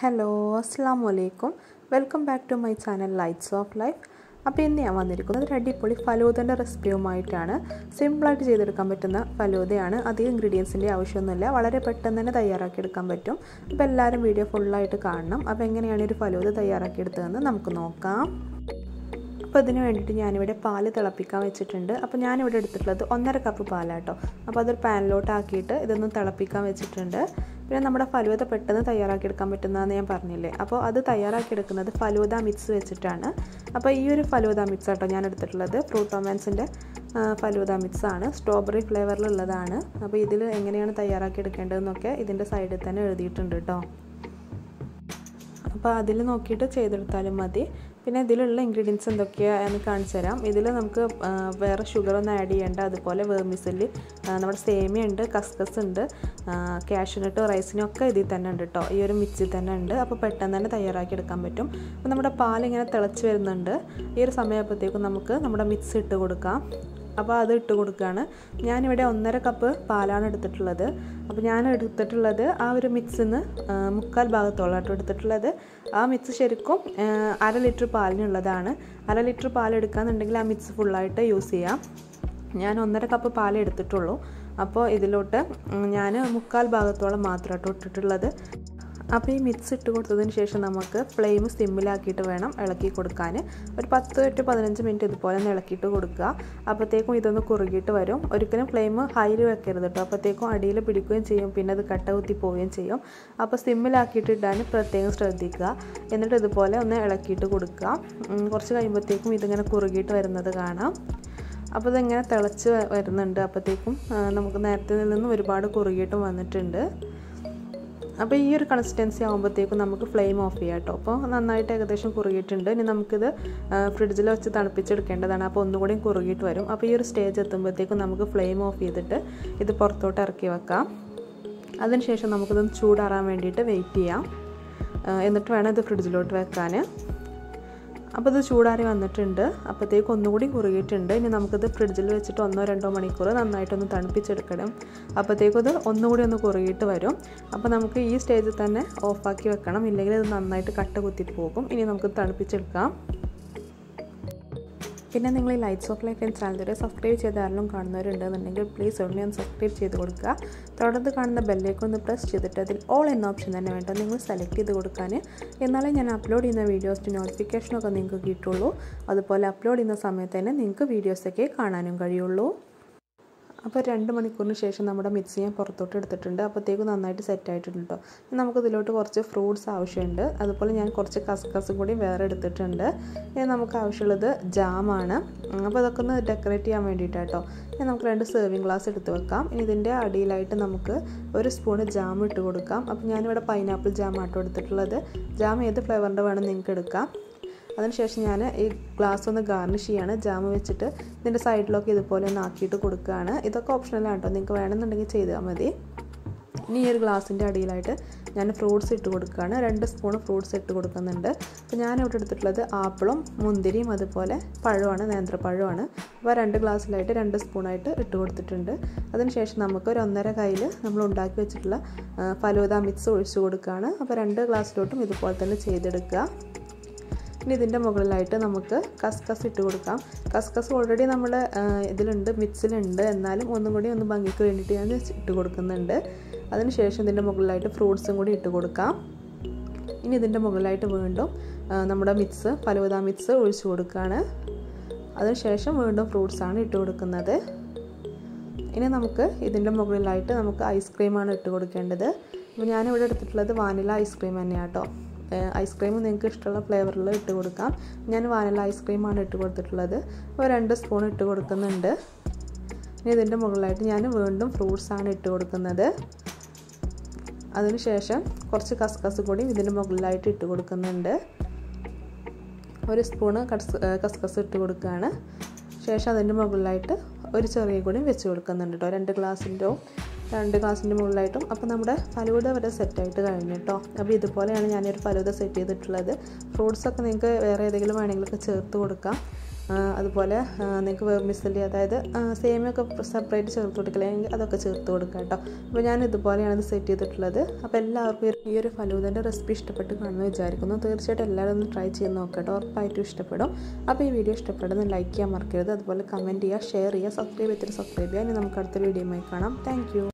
hello അസ്സാം വലൈക്കും welcome back to my channel lights of life അപ്പോൾ ഇന്ന് ഞാൻ വന്നിരിക്കുന്നത് ഒരു അടിപൊളി ഫലൂദൻ്റെ റെസിപ്പിയുമായിട്ടാണ് സിമ്പിളായിട്ട് ചെയ്തെടുക്കാൻ പറ്റുന്ന ഫലൂദയാണ് അധികം ഇൻഗ്രീഡിയൻസിൻ്റെ ആവശ്യമൊന്നുമില്ല വളരെ പെട്ടെന്ന് തന്നെ തയ്യാറാക്കിയെടുക്കാൻ പറ്റും അപ്പോൾ എല്ലാവരും വീഡിയോ ഫുള്ളായിട്ട് കാണണം അപ്പോൾ എങ്ങനെയാണ് ഒരു ഫലൂദ തയ്യാറാക്കിയെടുത്തതെന്ന് നമുക്ക് നോക്കാം അപ്പോൾ ഇതിന് വേണ്ടിയിട്ട് ഞാനിവിടെ പാല് തിളപ്പിക്കാൻ വെച്ചിട്ടുണ്ട് അപ്പോൾ ഞാനിവിടെ എടുത്തിട്ടുള്ളത് ഒന്നര കപ്പ് പാലാട്ടോ അപ്പോൾ അതൊരു പാനിലോട്ട് ആക്കിയിട്ട് ഇതൊന്ന് തിളപ്പിക്കാൻ വെച്ചിട്ടുണ്ട് പിന്നെ നമ്മുടെ ഫലൂദ പെട്ടെന്ന് തയ്യാറാക്കിയെടുക്കാൻ പറ്റുന്നതെന്ന് ഞാൻ പറഞ്ഞില്ലേ അപ്പോൾ അത് തയ്യാറാക്കിയെടുക്കുന്നത് ഫലൂദ മിക്സ് വെച്ചിട്ടാണ് അപ്പോൾ ഈ ഒരു ഫലൂദ മിക്സ് ആട്ടോ ഞാൻ എടുത്തിട്ടുള്ളത് ഫ്രൂട്ട് റൊമാൻസിൻ്റെ ഫലൂദ മിക്സ് ആണ് സ്ട്രോബെറി ഫ്ലേവറിലുള്ളതാണ് അപ്പോൾ ഇതിൽ എങ്ങനെയാണ് തയ്യാറാക്കിയെടുക്കേണ്ടതെന്നൊക്കെ ഇതിൻ്റെ സൈഡിൽ തന്നെ എഴുതിയിട്ടുണ്ട് കേട്ടോ അപ്പോൾ അതിൽ നോക്കിയിട്ട് ചെയ്തെടുത്താലും മതി പിന്നെ ഇതിലുള്ള ഇൻഗ്രീഡിയൻസ് എന്തൊക്കെയാണെന്ന് കാണിച്ചു തരാം ഇതിൽ നമുക്ക് വേറെ ഷുഗറൊന്നും ആഡ് ചെയ്യേണ്ട അതുപോലെ വേർമിസല് നമ്മുടെ സേമിയ ഉണ്ട് കസ്കസ് ഉണ്ട് കാഷ്യൂനട്ട് റൈസിനൊക്കെ ഇതിൽ തന്നെ ഉണ്ട് കേട്ടോ ഈ ഒരു മിക്സിൽ തന്നെ ഉണ്ട് അപ്പോൾ പെട്ടെന്ന് തന്നെ തയ്യാറാക്കി എടുക്കാൻ പറ്റും അപ്പോൾ നമ്മുടെ പാലിങ്ങനെ തിളച്ച് വരുന്നുണ്ട് ഈ ഒരു സമയമാകുമ്പോഴത്തേക്കും നമുക്ക് നമ്മുടെ മിക്സ് ഇട്ട് കൊടുക്കാം അപ്പോൾ അത് ഇട്ട് കൊടുക്കുകയാണ് ഞാനിവിടെ ഒന്നര കപ്പ് പാലാണ് എടുത്തിട്ടുള്ളത് അപ്പോൾ ഞാൻ എടുത്തിട്ടുള്ളത് ആ ഒരു മിക്സിൽ നിന്ന് മുക്കാൽ ഭാഗത്തോളം കേട്ടോ എടുത്തിട്ടുള്ളത് ആ മിക്സ് ശരിക്കും അര ലിറ്റർ പാലിനുള്ളതാണ് അര ലിറ്റർ പാൽ എടുക്കുകയെന്നുണ്ടെങ്കിൽ ആ മിക്സ് ഫുള്ളായിട്ട് യൂസ് ചെയ്യാം ഞാൻ ഒന്നര കപ്പ് പാൽ എടുത്തിട്ടുള്ളൂ അപ്പോൾ ഇതിലോട്ട് ഞാൻ മുക്കാൽ ഭാഗത്തോളം മാത്രം കേട്ടോ ഇട്ടിട്ടുള്ളത് അപ്പോൾ ഈ മിക്സ് ഇട്ട് കൊടുത്തതിന് ശേഷം നമുക്ക് ഫ്ലെയിം സിമ്മിലാക്കിയിട്ട് വേണം ഇളക്കി കൊടുക്കാൻ ഒരു പത്ത് ടു പതിനഞ്ച് മിനിറ്റ് ഇതുപോലെ ഒന്ന് ഇളക്കിയിട്ട് കൊടുക്കുക അപ്പോഴത്തേക്കും ഇതൊന്ന് കുറുകിയിട്ട് വരും ഒരിക്കലും ഫ്ലെയിം ഹൈയിൽ വെക്കരുത് കേട്ടോ അപ്പോഴത്തേക്കും അടിയിൽ പിടിക്കുകയും ചെയ്യും പിന്നെ അത് കട്ട കുത്തി പോവുകയും ചെയ്യും അപ്പോൾ സിമ്മിലാക്കിയിട്ട് ഇടാൻ പ്രത്യേകം ശ്രദ്ധിക്കുക എന്നിട്ട് ഇതുപോലെ ഒന്ന് ഇളക്കിയിട്ട് കൊടുക്കുക കുറച്ച് കഴിയുമ്പോഴത്തേക്കും ഇതിങ്ങനെ കുറുകിയിട്ട് വരുന്നത് കാണാം അപ്പോൾ ഇതിങ്ങനെ തിളച്ച് വരുന്നുണ്ട് അപ്പോഴത്തേക്കും നമുക്ക് നേരത്തെ നിന്നും ഒരുപാട് കുറുകിയിട്ടും വന്നിട്ടുണ്ട് അപ്പോൾ ഈ ഒരു കൺസിസ്റ്റൻസി ആകുമ്പോഴത്തേക്കും നമുക്ക് ഫ്ലെയിം ഓഫ് ചെയ്യാം കേട്ടോ അപ്പോൾ നന്നായിട്ട് ഏകദേശം കുറുകിയിട്ടുണ്ട് ഇനി നമുക്കിത് ഫ്രിഡ്ജിൽ വെച്ച് തണുപ്പിച്ചെടുക്കേണ്ടതാണ് അപ്പോൾ ഒന്നുകൂടി കുറുകിയിട്ട് വരും അപ്പോൾ ഈ ഒരു സ്റ്റേജ് എത്തുമ്പോഴത്തേക്കും നമുക്ക് ഫ്ലെയിം ഓഫ് ചെയ്തിട്ട് ഇത് പുറത്തോട്ട് ഇറക്കി വെക്കാം അതിനുശേഷം നമുക്കിതൊന്ന് ചൂടാറാൻ വേണ്ടിയിട്ട് വെയിറ്റ് ചെയ്യാം എന്നിട്ട് വേണം ഇത് ഫ്രിഡ്ജിലോട്ട് വെക്കാൻ അപ്പോൾ ഇത് ചൂടാറി വന്നിട്ടുണ്ട് അപ്പോഴത്തേക്ക് ഒന്നുകൂടി കുറുകിയിട്ടുണ്ട് ഇനി നമുക്കിത് ഫ്രിഡ്ജിൽ വെച്ചിട്ട് ഒന്നോ രണ്ടോ മണിക്കൂർ നന്നായിട്ടൊന്ന് തണുപ്പിച്ചെടുക്കണം അപ്പോഴത്തേക്കും ഇത് ഒന്നുകൂടി ഒന്ന് കുറുകിയിട്ട് വരും അപ്പോൾ നമുക്ക് ഈ സ്റ്റേജിൽ തന്നെ ഓഫാക്കി വെക്കണം ഇല്ലെങ്കിൽ ഇത് നന്നായിട്ട് കട്ട കുത്തിയിട്ട് പോകും ഇനി നമുക്ക് തണുപ്പിച്ചെടുക്കാം പിന്നെ നിങ്ങൾ ഈ ലൈറ്റ്സ് ഓഫ് ലൈഫ് എന്ന ചാനൽ വരെ സബ്സ്ക്രൈബ് ചെയ്ത് ആരെങ്കിലും കാണുന്നവരുണ്ടെന്നുണ്ടെങ്കിൽ പ്ലീസ് ഉടനെ ഒന്ന് സബ്സ്ക്രൈബ് ചെയ്ത് കൊടുക്കുക തുടർന്ന് കാണുന്ന ബെല്ലേക്ക് ഒന്ന് പ്രസ് ചെയ്തിട്ട് അതിൽ ഓൾ എന്ന ഓപ്ഷൻ തന്നെ വേണ്ട നിങ്ങൾ സെലക്ട് ചെയ്ത് കൊടുക്കാൻ എന്നാലേ ഞാൻ അപ്ലോഡ് ചെയ്യുന്ന വീഡിയോസിൻ്റെ നോട്ടിഫിക്കേഷനൊക്കെ നിങ്ങൾക്ക് കിട്ടുള്ളൂ അതുപോലെ അപ്ലോഡ് ചെയ്യുന്ന സമയത്ത് തന്നെ നിങ്ങൾക്ക് വീഡിയോസൊക്കെ കാണാനും കഴിയുള്ളൂ അപ്പോൾ രണ്ട് മണിക്കൂറിന് ശേഷം നമ്മുടെ മിക്സി ഞാൻ പുറത്തോട്ട് എടുത്തിട്ടുണ്ട് അപ്പോഴത്തേക്കും നന്നായിട്ട് സെറ്റ് ആയിട്ടുണ്ട് കേട്ടോ നമുക്ക് ഇതിലോട്ട് കുറച്ച് ഫ്രൂട്ട്സ് ആവശ്യമുണ്ട് അതുപോലെ ഞാൻ കുറച്ച് കസ്കസും കൂടി വേറെ എടുത്തിട്ടുണ്ട് ഇനി നമുക്ക് ആവശ്യമുള്ളത് ജാമാണ് അപ്പോൾ അതൊക്കെ ഒന്ന് ഡെക്കറേറ്റ് ചെയ്യാൻ വേണ്ടിയിട്ടാണ് കേട്ടോ ഇനി നമുക്ക് രണ്ട് സെർവിങ് ഗ്ലാസ് എടുത്ത് വെക്കാം ഇനി ഇതിൻ്റെ അടിയിലായിട്ട് നമുക്ക് ഒരു സ്പൂണ് ജാം ഇട്ട് കൊടുക്കാം അപ്പോൾ ഞാനിവിടെ പൈനാപ്പിൾ ജാം ആട്ടോ എടുത്തിട്ടുള്ളത് ജാം ഏത് ഫ്ലേവറിൻ്റെ വേണം നിങ്ങൾക്ക് എടുക്കാം അതിനുശേഷം ഞാൻ ഈ ഗ്ലാസ് ഒന്ന് ഗാർണിഷ് ചെയ്യാണ് ജാം വെച്ചിട്ട് ഇതിൻ്റെ സൈഡിലൊക്കെ ഇതുപോലെ ഒന്ന് ആക്കിയിട്ട് കൊടുക്കുകയാണ് ഇതൊക്കെ ഓപ്ഷണലാണ് കേട്ടോ നിങ്ങൾക്ക് വേണമെന്നുണ്ടെങ്കിൽ ചെയ്താൽ മതി ഇനി ഈ ഒരു ഗ്ലാസിൻ്റെ അടിയിലായിട്ട് ഞാൻ ഫ്രൂട്ട്സ് ഇട്ട് കൊടുക്കുകയാണ് രണ്ട് സ്പൂൺ ഫ്രൂട്ട്സ് ഇട്ട് കൊടുക്കുന്നുണ്ട് അപ്പോൾ ഞാൻ ഇവിടെ എടുത്തിട്ടുള്ളത് ആപ്പിളും മുന്തിരിയും അതുപോലെ പഴമാണ് നേന്ത്രപ്പഴമാണ് അപ്പോൾ രണ്ട് ഗ്ലാസ്സിലായിട്ട് രണ്ട് സ്പൂണായിട്ട് ഇട്ട് കൊടുത്തിട്ടുണ്ട് അതിനുശേഷം നമുക്ക് ഒരു ഒന്നര കയ്യിൽ നമ്മൾ ഉണ്ടാക്കി വെച്ചിട്ടുള്ള ഫലൂദ മിക്സ് ഒഴിച്ചു കൊടുക്കുകയാണ് അപ്പോൾ രണ്ട് ഗ്ലാസ്സിലോട്ടും ഇതുപോലെ തന്നെ ചെയ്തെടുക്കുക ഇനി ഇതിൻ്റെ മുകളിലായിട്ട് നമുക്ക് കസ്കസ് ഇട്ട് കൊടുക്കാം കസ്കസ് ഓൾറെഡി നമ്മൾ ഇതിലുണ്ട് മിക്സിലുണ്ട് എന്നാലും ഒന്നും കൂടി ഒന്ന് ഭംഗിക്ക് വേണ്ടിയിട്ട് ഞാൻ ഇട്ട് കൊടുക്കുന്നുണ്ട് അതിനുശേഷം ഇതിൻ്റെ മുകളിലായിട്ട് ഫ്രൂട്ട്സും കൂടി ഇട്ട് കൊടുക്കാം ഇനി ഇതിൻ്റെ മുകളിലായിട്ട് വീണ്ടും നമ്മുടെ മിക്സ് ഫലൂദ മിക്സ് ഒഴിച്ചു കൊടുക്കുകയാണ് അതിനുശേഷം വീണ്ടും ഫ്രൂട്ട്സാണ് ഇട്ട് കൊടുക്കുന്നത് ഇനി നമുക്ക് ഇതിൻ്റെ മുകളിലായിട്ട് നമുക്ക് ഐസ്ക്രീമാണ് ഇട്ട് കൊടുക്കേണ്ടത് അപ്പോൾ ഞാനിവിടെ എടുത്തിട്ടുള്ളത് വാനില ഐസ്ക്രീം തന്നെയാണ് കേട്ടോ ഐസ്ക്രീം നിങ്ങൾക്ക് ഇഷ്ടമുള്ള ഫ്ലേവറിൽ ഇട്ട് കൊടുക്കാം ഞാൻ വാനില ഐസ്ക്രീമാണ് ഇട്ട് കൊടുത്തിട്ടുള്ളത് അപ്പോൾ രണ്ട് സ്പൂൺ ഇട്ട് കൊടുക്കുന്നുണ്ട് ഇനി ഇതിൻ്റെ മുകളിലായിട്ട് ഞാൻ വീണ്ടും ഫ്രൂട്ട്സാണ് ഇട്ട് കൊടുക്കുന്നത് അതിനുശേഷം കുറച്ച് കസ്കസ് കൂടി ഇതിൻ്റെ മുകളിലായിട്ട് ഇട്ട് കൊടുക്കുന്നുണ്ട് ഒരു സ്പൂണ് കസ് കസ്കസ് ഇട്ട് കൊടുക്കുകയാണ് ശേഷം അതിൻ്റെ മുകളിലായിട്ട് ഒരു ചെറിയ കൂടി വെച്ച് കൊടുക്കുന്നുണ്ട് കേട്ടോ രണ്ട് ഗ്ലാസിൻ്റെ രണ്ട് ഗ്ലാസിൻ്റെ മുകളിലായിട്ടും അപ്പോൾ നമ്മുടെ ഫലൂദ വരെ സെറ്റായിട്ട് കഴിഞ്ഞു കേട്ടോ അപ്പോൾ ഇതുപോലെയാണ് ഞാനൊരു ഫലൂദ സെറ്റ് ചെയ്തിട്ടുള്ളത് ഫ്രൂട്ട്സൊക്കെ നിങ്ങൾക്ക് വേറെ ഏതെങ്കിലും വേണമെങ്കിലൊക്കെ ചേർത്ത് കൊടുക്കാം അതുപോലെ നിങ്ങൾക്ക് വെർമിസലി അതായത് സേമിയൊക്കെ സെപ്പറേറ്റ് ചേർത്ത് കൊടുക്കില്ലെങ്കിൽ അതൊക്കെ ചേർത്ത് കൊടുക്കുക കേട്ടോ അപ്പോൾ ഞാൻ ഇതുപോലെയാണ് ഇത് സെറ്റ് ചെയ്തിട്ടുള്ളത് അപ്പോൾ എല്ലാവർക്കും ഈ ഒരു ഫലൂദൻ്റെ റെസിപ്പി ഇഷ്ടപ്പെട്ട് കാണുമെന്ന് വിചാരിക്കുന്നു തീർച്ചയായിട്ടും എല്ലാവരും ഒന്ന് ട്രൈ ചെയ്ത് നോക്കട്ടോ ഉറപ്പായിട്ടും ഇഷ്ടപ്പെടും അപ്പോൾ ഈ വീഡിയോ ഇഷ്ടപ്പെടുന്ന ലൈക്ക് ചെയ്യാൻ മറക്കരുത് അതുപോലെ കമൻറ്റ് ചെയ്യുക ഷെയർ ചെയ്യുക സബ്സ്ക്രൈബ് ചെയ്തിട്ട് സബ്സ്ക്രൈബ് ചെയ്യുക ഇനി നമുക്ക് അടുത്ത വീഡിയോയുമായി കാണാം താങ്ക്